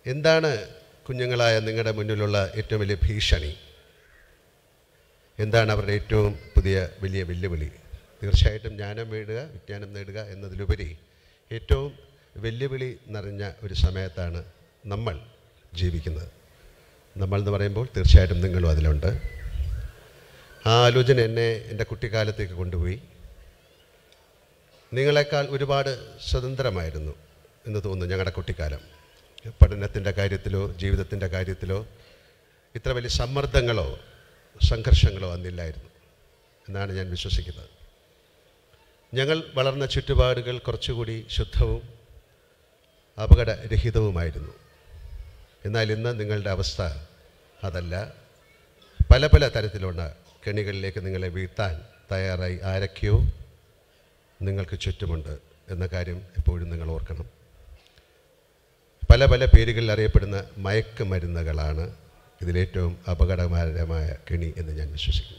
എന്താണ് കുഞ്ഞുങ്ങളായ നിങ്ങളുടെ മുന്നിലുള്ള ഏറ്റവും വലിയ ഭീഷണി എന്താണ് അവരുടെ ഏറ്റവും പുതിയ വലിയ വെല്ലുവിളി തീർച്ചയായിട്ടും ജ്ഞാനം നേടുക വിജ്ഞാനം നേടുക എന്നതിലുപരി ഏറ്റവും വെല്ലുവിളി നിറഞ്ഞ ഒരു സമയത്താണ് നമ്മൾ ജീവിക്കുന്നത് നമ്മൾ എന്ന് പറയുമ്പോൾ തീർച്ചയായിട്ടും നിങ്ങളും അതിലുണ്ട് ആ ആലോചന എന്നെ എൻ്റെ കുട്ടിക്കാലത്തേക്ക് കൊണ്ടുപോയി നിങ്ങളെക്കാൾ ഒരുപാട് സ്വതന്ത്രമായിരുന്നു എന്ന് തോന്നുന്നു ഞങ്ങളുടെ കുട്ടിക്കാലം പഠനത്തിൻ്റെ കാര്യത്തിലോ ജീവിതത്തിൻ്റെ കാര്യത്തിലോ ഇത്ര വലിയ സമ്മർദ്ദങ്ങളോ സംഘർഷങ്ങളോ അന്നില്ലായിരുന്നു എന്നാണ് ഞാൻ വിശ്വസിക്കുന്നത് ഞങ്ങൾ വളർന്ന ചുറ്റുപാടുകൾ കുറച്ചുകൂടി ശുദ്ധവും അപകടരഹിതവുമായിരുന്നു എന്നാൽ ഇന്ന് നിങ്ങളുടെ അവസ്ഥ അതല്ല പല പല തരത്തിലുള്ള കെണികളിലേക്ക് നിങ്ങളെ വീഴ്ത്താൻ തയ്യാറായി ആരൊക്കെയോ നിങ്ങൾക്ക് ചുറ്റുമുണ്ട് എന്ന കാര്യം എപ്പോഴും നിങ്ങൾ ഓർക്കണം പല പല പേരുകളിൽ അറിയപ്പെടുന്ന മയക്കുമരുന്നുകളാണ് ഇതിലേറ്റവും അപകടകരമായ കെണി എന്ന് ഞാൻ വിശ്വസിക്കുന്നു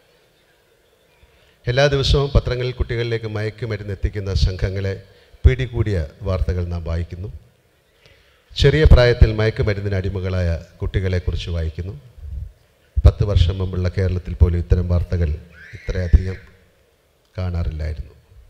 എല്ലാ ദിവസവും പത്രങ്ങളിൽ കുട്ടികളിലേക്ക് മയക്കുമരുന്ന് എത്തിക്കുന്ന സംഘങ്ങളെ പിടികൂടിയ വാർത്തകൾ നാം വായിക്കുന്നു ചെറിയ പ്രായത്തിൽ മയക്കുമരുന്നിന് അടിമകളായ കുട്ടികളെക്കുറിച്ച് വായിക്കുന്നു പത്ത് വർഷം മുമ്പുള്ള കേരളത്തിൽ പോലും ഇത്തരം വാർത്തകൾ ഇത്രയധികം കാണാറില്ലായിരുന്നു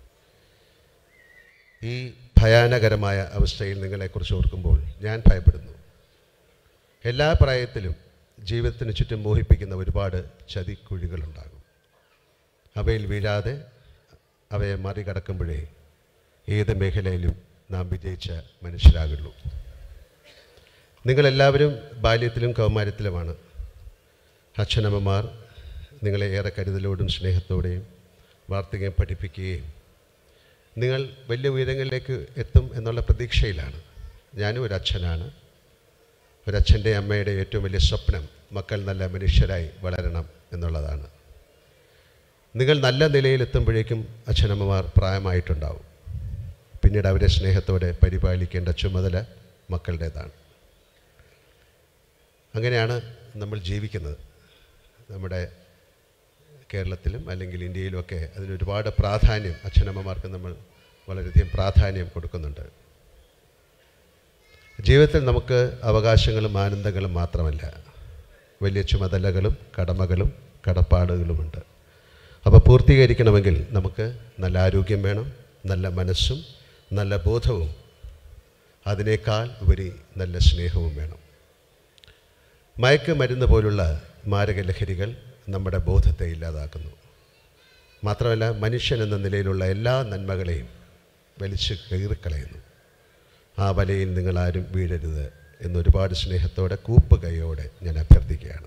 ഈ ഭയാനകരമായ അവസ്ഥയിൽ നിങ്ങളെക്കുറിച്ച് ഓർക്കുമ്പോൾ ഞാൻ ഭയപ്പെടുന്നു എല്ലാ പ്രായത്തിലും ജീവിതത്തിന് ചുറ്റും മോഹിപ്പിക്കുന്ന ഒരുപാട് ചതിക്കുഴികളുണ്ടാകും അവയിൽ വീഴാതെ അവയെ മറികടക്കുമ്പോഴേ ഏത് മേഖലയിലും നാം വിജയിച്ച മനുഷ്യരാകുള്ളൂ നിങ്ങളെല്ലാവരും ബാല്യത്തിലും കൗമാരത്തിലുമാണ് അച്ഛനമ്മമാർ നിങ്ങളെ ഏറെ കരുതലോടും സ്നേഹത്തോടെയും വാർത്തകയും പഠിപ്പിക്കുകയും നിങ്ങൾ വലിയ ഉയരങ്ങളിലേക്ക് എത്തും എന്നുള്ള പ്രതീക്ഷയിലാണ് ഞാനും ഒരു അച്ഛനാണ് ഒരച്ഛൻ്റെ അമ്മയുടെ ഏറ്റവും വലിയ സ്വപ്നം മക്കൾ നല്ല മനുഷ്യരായി വളരണം എന്നുള്ളതാണ് നിങ്ങൾ നല്ല നിലയിലെത്തുമ്പോഴേക്കും അച്ഛനമ്മമാർ പ്രായമായിട്ടുണ്ടാവും പിന്നീട് അവരെ സ്നേഹത്തോടെ പരിപാലിക്കേണ്ട ചുമതല മക്കളുടേതാണ് അങ്ങനെയാണ് നമ്മൾ ജീവിക്കുന്നത് നമ്മുടെ കേരളത്തിലും അല്ലെങ്കിൽ ഇന്ത്യയിലുമൊക്കെ അതിന് ഒരുപാട് പ്രാധാന്യം അച്ഛനമ്മമാർക്ക് നമ്മൾ വളരെയധികം പ്രാധാന്യം കൊടുക്കുന്നുണ്ട് ജീവിതത്തിൽ നമുക്ക് അവകാശങ്ങളും ആനന്ദങ്ങളും മാത്രമല്ല വലിയ ചുമതലകളും കടമകളും കടപ്പാടുകളുമുണ്ട് അപ്പോൾ പൂർത്തീകരിക്കണമെങ്കിൽ നമുക്ക് നല്ല ആരോഗ്യം വേണം നല്ല മനസ്സും നല്ല ബോധവും അതിനേക്കാൾ ഉപരി നല്ല സ്നേഹവും വേണം മയക്കുമരുന്ന് പോലുള്ള മാരകലഹരികൾ നമ്മുടെ ബോധത്തെ ഇല്ലാതാക്കുന്നു മാത്രമല്ല മനുഷ്യൻ എന്ന നിലയിലുള്ള എല്ലാ നന്മകളെയും വലിച്ചു കീറിക്കളയുന്നു ആ വലയിൽ നിങ്ങളാരും വീഴരുത് എന്നൊരുപാട് സ്നേഹത്തോടെ കൂപ്പ് കൈയോടെ ഞാൻ അഭ്യർത്ഥിക്കുകയാണ്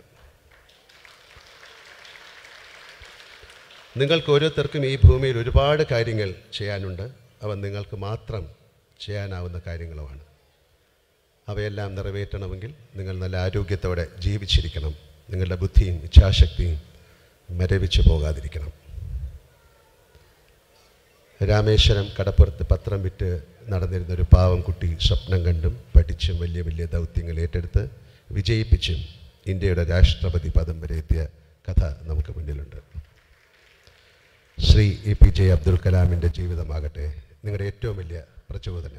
നിങ്ങൾക്ക് ഓരോരുത്തർക്കും ഈ ഭൂമിയിൽ ഒരുപാട് കാര്യങ്ങൾ ചെയ്യാനുണ്ട് അവ നിങ്ങൾക്ക് മാത്രം ചെയ്യാനാവുന്ന കാര്യങ്ങളുമാണ് അവയെല്ലാം നിറവേറ്റണമെങ്കിൽ നിങ്ങൾ നല്ല ആരോഗ്യത്തോടെ ജീവിച്ചിരിക്കണം നിങ്ങളുടെ ബുദ്ധിയും ഇച്ഛാശക്തിയും മരവിച്ചു പോകാതിരിക്കണം രാമേശ്വരം കടപ്പുറത്ത് പത്രം വിറ്റ് നടന്നിരുന്ന ഒരു പാവം കുട്ടി സ്വപ്നം കണ്ടും പഠിച്ചും വലിയ വലിയ ദൗത്യങ്ങൾ ഏറ്റെടുത്ത് വിജയിപ്പിച്ചും ഇന്ത്യയുടെ രാഷ്ട്രപതി പദം വരെ എത്തിയ കഥ നമുക്ക് മുന്നിലുണ്ട് Shri A P J Abdul കലാമിൻ്റെ ജീവിതമാകട്ടെ നിങ്ങളുടെ ഏറ്റവും വലിയ പ്രചോദനം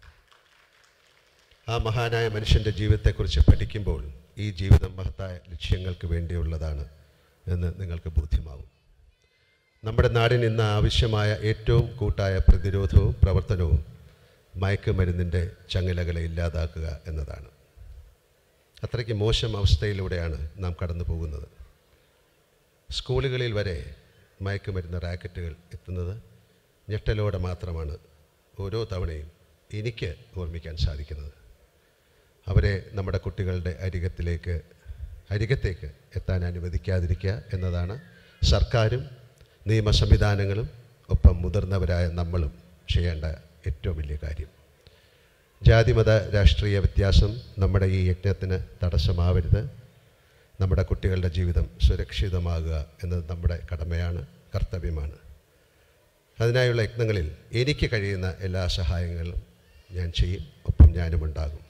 ആ മഹാനായ മനുഷ്യൻ്റെ ജീവിതത്തെക്കുറിച്ച് പഠിക്കുമ്പോൾ ഈ ജീവിതം മഹത്തായ ലക്ഷ്യങ്ങൾക്ക് വേണ്ടിയുള്ളതാണ് എന്ന് നിങ്ങൾക്ക് ബോധ്യമാവും നമ്മുടെ നാടിന് ഇന്ന് ആവശ്യമായ ഏറ്റവും കൂട്ടായ പ്രതിരോധവും പ്രവർത്തനവും മയക്കുമരുന്നിൻ്റെ ചങ്ങലകളെ ഇല്ലാതാക്കുക എന്നതാണ് അത്രയ്ക്ക് മോശം അവസ്ഥയിലൂടെയാണ് നാം കടന്നു പോകുന്നത് സ്കൂളുകളിൽ വരെ മയക്കുമരുന്ന് റാക്കറ്റുകൾ എത്തുന്നത് ഞെട്ടലോടെ മാത്രമാണ് ഓരോ തവണയും എനിക്ക് ഓർമ്മിക്കാൻ സാധിക്കുന്നത് അവരെ നമ്മുടെ കുട്ടികളുടെ അരികത്തിലേക്ക് അരികത്തേക്ക് എത്താൻ അനുവദിക്കാതിരിക്കുക എന്നതാണ് സർക്കാരും നിയമ സംവിധാനങ്ങളും ഒപ്പം മുതിർന്നവരായ നമ്മളും ചെയ്യേണ്ട ഏറ്റവും വലിയ കാര്യം ജാതിമത രാഷ്ട്രീയ വ്യത്യാസം നമ്മുടെ ഈ യജ്ഞത്തിന് തടസ്സമാവരുത് നമ്മുടെ കുട്ടികളുടെ ജീവിതം സുരക്ഷിതമാകുക എന്നത് നമ്മുടെ കടമയാണ് കർത്തവ്യമാണ് അതിനായുള്ള യത്നങ്ങളിൽ എനിക്ക് കഴിയുന്ന എല്ലാ സഹായങ്ങളും ഞാൻ ചെയ്യും ഒപ്പം ഞാനും ഉണ്ടാകും